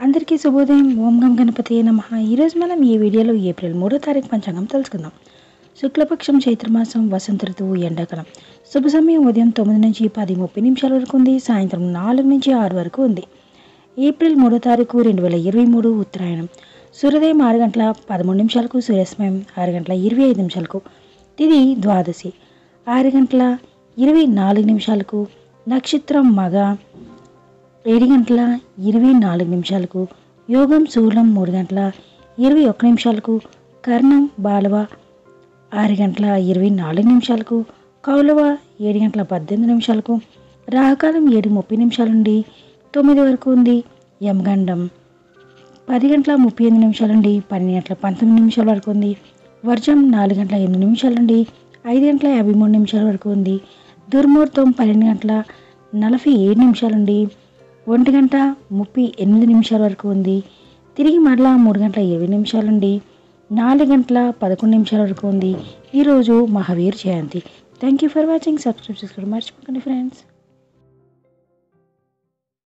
అందరికీ శుభోదయం ఓం గం గణపతి నమ ఈరోజు మనం ఈ వీడియోలో ఏప్రిల్ మూడో తారీఖు పంచాంగం తెలుసుకుందాం శుక్లపక్షం చైత్రమాసం వసంత ఋతువు ఎండాకాలం శుభ సమయం ఉదయం తొమ్మిది నుంచి పది ముప్పై నిమిషాల వరకు ఉంది సాయంత్రం నాలుగు నుంచి ఆరు వరకు ఉంది ఏప్రిల్ మూడో తారీఖు రెండు వేల ఇరవై మూడు ఉత్తరాయణం సూర్యోదయం ఆరు గంటల పదమూడు నిమిషాలకు సూర్యాస్తమయం ఆరు గంటల ఇరవై ఐదు నిమిషాలకు తిది ద్వాదశి ఆరు గంటల ఇరవై నాలుగు నిమిషాలకు నక్షత్రం మగ ఏడు గంటల ఇరవై నాలుగు నిమిషాలకు యోగం శూలం మూడు గంటల ఇరవై ఒక్క నిమిషాలకు కర్ణం బాలవ ఆరు గంటల ఇరవై నాలుగు నిమిషాలకు కౌలవ ఏడు గంటల పద్దెనిమిది నిమిషాలకు రాహకాలం ఏడు ముప్పై నిమిషాల నుండి తొమ్మిది వరకు ఉంది యమగండం పది గంటల ముప్పై ఎనిమిది నిమిషాల నుండి పన్నెండు గంటల పంతొమ్మిది నిమిషాల వరకు ఉంది వర్జం నాలుగు గంటల ఎనిమిది నిమిషాల నుండి ఐదు గంటల యాభై మూడు నిమిషాల వరకు ఉంది దుర్ముహూర్తం పన్నెండు గంటల నలభై ఏడు నిమిషాల నుండి ఒంటి గంట ముప్పై ఎనిమిది నిమిషాల వరకు ఉంది తిరిగి మరలా మూడు గంటల ఇరవై నిమిషాల నుండి నాలుగు గంటల పదకొండు నిమిషాల వరకు ఉంది ఈరోజు Mahavir Jayanti thank you for watching subscribe చేసుకోవడం మర్చిపోకండి ఫ్రెండ్స్